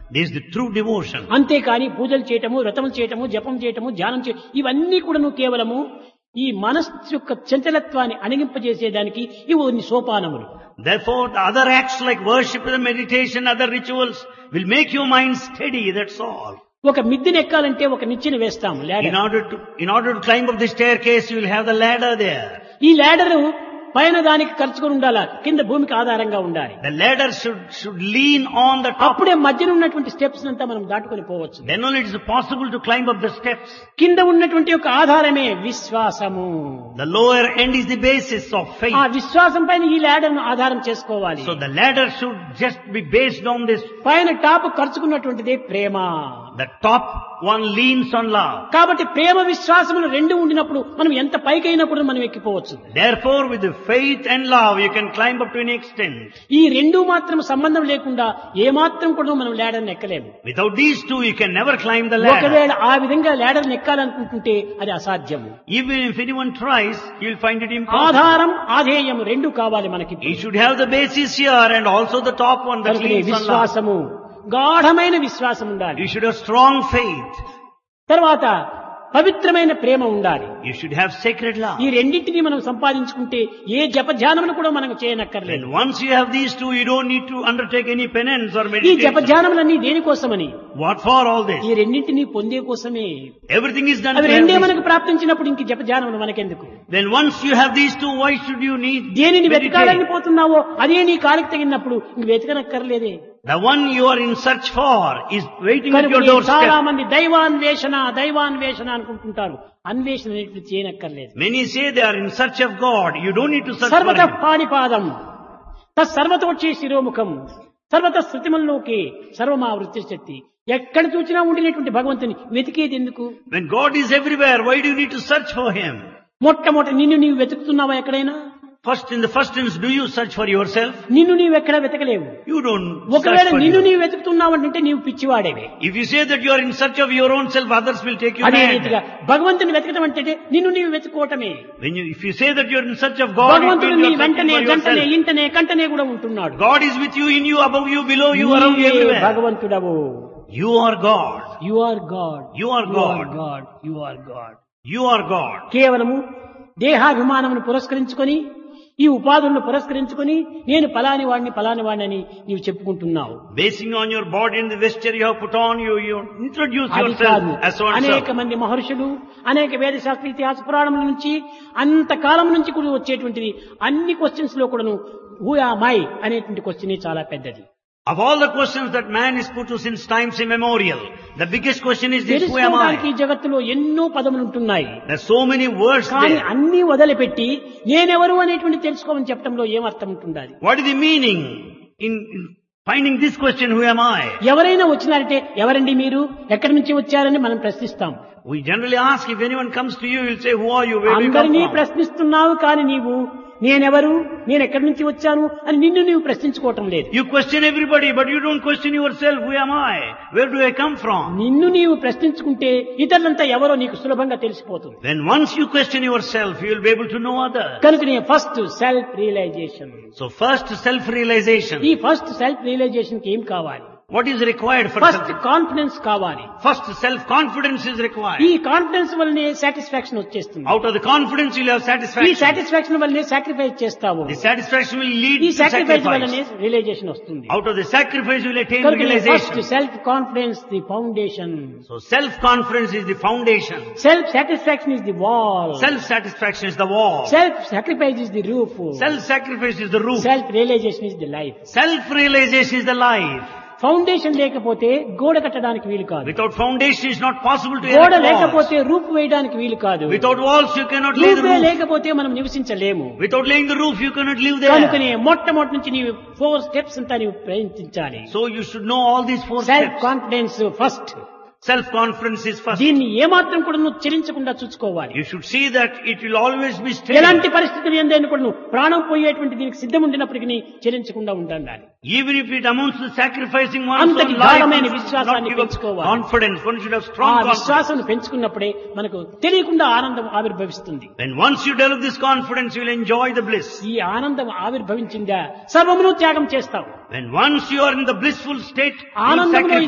This is the true devotion. అంతేకాని పూజలు చేయటము వ్రతములు చేయటము జపం చేయటము ధ్యానం చేయటం ఇవన్నీ కూడాను కేవలము ఈ మనస్సు యొక్క చంచలత్వాన్ని అణగింపజేసేదానికి ఇవి కొన్ని సోపానములు Therefore, the other acts like worship and meditation, other rituals will make your mind steady, that's all. ఒక మిద్దెని ఎక్కాలంటే ఒక నిచ్చెన వేస్తాము In ladder. order to, in order to climb up the staircase, you will have the ladder there. ఈ ladder పైన దానికి ఖర్చుకొని ఉండాలా కింద భూమికి ఆధారంగా ఉండాలి The ladder should, should lean on the top. అప్పుడే మధ్యన ఉన్నటువంటి స్టెప్స్ అంతా మనం దాటుకొని పోవచ్చు Then only it is possible to climb up the steps. కింద ఉన్నటువంటి యొక్క ఆధారమే విశ్వాసము The lower end is the basis of ఆ faith. విశ్వాసం పైన ఈ ladder ను ఆధారం చేసుకోవాలి So the ladder should just be based on this. పైన టాప్ ఖర్చుకున్నటువంటిదే ప్రేమ The top one leans on love. కాబట్టి ప్రేమ విశ్వాసములు రెండు ఉండినప్పుడు మనం ఎంత పైకైనా కూడా మనం ఎక్కిపోవచ్చు Therefore, with the faith and love, you can climb up to any extent. ఈ రెండు మాత్రం సంబంధం లేకుండా ఏ మాత్రం కూడా మనం లేడర్ని ఎక్కలేము Without these two, you can never climb the ladder. ఒకవేళ ఆ విధంగా లేడర్ని ఎక్కాలనుకుంటుంటే అది అసాధ్యము Even if anyone tries, you'll find it impossible. ఆధారం ఆధేయం రెండు కావాలి మనకి He should have the basis here and also the top one that కనుకనే leans on love. విశ్వాసము గాఢమైన విశ్వాసం ఉండాలి You should have strong faith. తర్వాత పవిత్రమైన ప్రేమ ఉండాలి You should have sacred love. ఈ రెండింటిని మనం సంపాదించుకుంటే ఏ జపధ్యానములు కూడా మనం చేయనక్కర్లేదు And once you have these two, you don't need to undertake any penance or ఈ meditation. జపధ్యానములన్నీ దేనికోసమని What for all this? ఈ రెండింటిని పొందే కోసమే Everything is done అవి to have రెండే these- మనకు ప్రాప్తించినప్పుడు ఇంక జపధ్యానములు మనకెందుకు Then once you have these two, why should you need దేనిని వెతకాలని meditate? పోతున్నావో అదే నీ కాలికి తగినప్పుడు ఇంక వెతకనక్కర్లేదే The one you are in search for is waiting at కనుక your చాలా doorstep. మంది దైవాన్వేషణ దైవాన్వేషణ అనుకుంటుంటారు అన్వేషణ అనేటువంటి చేయనక్కర్లేదు Many say they are in search of God. You don't need to search for సర్వత Him. పాణిపాదం తత్సర్వతోచ్చే శిరోముఖం సర్వత శృతిమల్లోకి సర్వమా వృత్తి శక్తి ఎక్కడ చూసినా ఉండినటువంటి భగవంతుని వెతికేది ఎందుకు When God is everywhere, why do you need to search for Him? మొట్టమొదటి నిన్ను నీవు వెతుకుతున్నావా ఎక్కడైనా First, in the first instance, do you search for yourself? నిన్ను నీవు ఎక్కడ వెతకలేవు You don't ఒకవేళ search for నిన్ను you. నీవు వెతుకుతున్నావంటే నీవు పిచ్చివాడేవే If you say that you are in search of your own self, others will take you అదే రీతిగా mad. భగవంతుని వెతకడం అంటే నిన్ను నీవు వెతుకోవటమే When you, if you say that you are in search of God, it భగవంతుడు means నీ you are searching వెంటనే for గంటనే yourself. ఇంటనే కంటనే కూడా ఉంటున్నాడు God is with you, in you, above you, below you, around you, నీవే everywhere. భగవంతుడవు You are God. You are God You are God. God you are God You are God. కేవలము దేహాభిమానమును పురస్కరించుకొని ఈ ఉపాధులను పురస్కరించుకొని నేను పలాని వాడిని పలాని వాడిని నీవు చెప్పుకుంటున్నావు Basing on your body and the vesture you have put on, you, you introduce అది కాదు yourself as so and అనేక so. మంది మహర్షులు అనేక వేద శాస్త్ర ఇతిహాస పురాణముల నుంచి అంత కాలం నుంచి కూడా వచ్చేటువంటిది అన్ని క్వశ్చన్స్ లో కూడాను హూ మై అనేటువంటి క్వశ్చన్ చాలా పెద్దది Of all the questions that man is put to since times immemorial, the biggest question is this, who am తెలుసుకోవడానికి ఈ I? జగత్తులో ఎన్నో పదములు ఉంటున్నాయి There are so many words కానీ there. అన్ని వదిలిపెట్టి నేనెవరు అనేటువంటి తెలుసుకోమని చెప్పడంలో ఏమర్థం ఉంటుండాలి What is the meaning in, in finding this question, who am I? ఎవరైనా వచ్చినారంటే ఎవరండి మీరు ఎక్కడి నుంచి వచ్చారని మనం ప్రశ్నిస్తాం We generally ask if anyone comes to you, you'll say, who are you? Where do you come అందరినీ from? ప్రశ్నిస్తున్నావు కానీ నీవు నేనెవరు నేను ఎక్కడి నుంచి వచ్చాను అని నిన్ను నీవు ప్రశ్నించుకోవటం లేదు You question everybody, but you don't question yourself, who am I? Where do I come from? నిన్ను నీవు ప్రశ్నించుకుంటే ఇతరులంతా ఎవరో నీకు సులభంగా తెలిసిపోతుంది Then once you question yourself, you will be able to know others. కనుక నేను first self realization So first self-realization. ఈ first self realisation కి ఏం కావాలి What is required for first self? Confidence కావాలి First self-confidence is ఈ required. Confidence వల్లనే satisfaction వచ్చేస్తుంది Out of the confidence you'll have ఈ satisfaction. సాటిస్ఫాక్షన్ వల్లనే సాక్రిఫైస్ చేస్తావు The satisfaction will lead ఈ to సాక్రిఫైస్ వల్లనే sacrifice. రియలైజేషన్ వస్తుంది Out of the sacrifice you will attain కనుక first realization. Self confidence the foundation So self-confidence is the foundation. Self satisfaction is the wall Self-satisfaction is the wall. Self sacrifice is the roof Self-sacrifice is the roof. Self realization is the life Self-realization is the life. Foundation లేకపోతే గోడ కట్టడానికి వీలు కాదు Without foundation it's not possible to గోడ erect walls. లేకపోతే రూప్ వేయడానికి వీలు కాదు Without walls you cannot lay the RuPay roof. లేకపోతే మనం నివసించలేము Without laying the roof you cannot live there. కనుకనే మొట్టమొదటి నుంచి నీవు ఫోర్ స్టెప్స్ అంతా నీవు ప్రయత్నించాలి So you should know all these four self steps. Confidence first Self-confidence is first. దీన్ని ఏమాత్రం కూడా నువ్వు చెలించకుండా చూసుకోవాలి You should see that it will always be steady. ఎలాంటి పరిస్థితులు ఏందైనా కూడా నువ్వు ప్రాణం పోయేటువంటి దీనికి సిద్ధం ఉండినప్పటికీ చెలించకుండా ఉండాలి Even if it amounts to sacrificing one's అంతటి own life, గాఢమైన one should విశ్వాసాన్ని not give up పెంచుకోవాలి. confidence. One should have ఆ strong confidence. విశ్వాసం పెంచుకున్నప్పుడే మనకు తెలియకుండా ఆనందం ఆవిర్భవిస్తుంది When once you develop this confidence, you will enjoy the bliss. ఈ ఆనందం ఆవిర్భవించిందా సర్వమును త్యాగం చేస్తావు When once you are in the blissful state, you ఆనందంలో sacrifice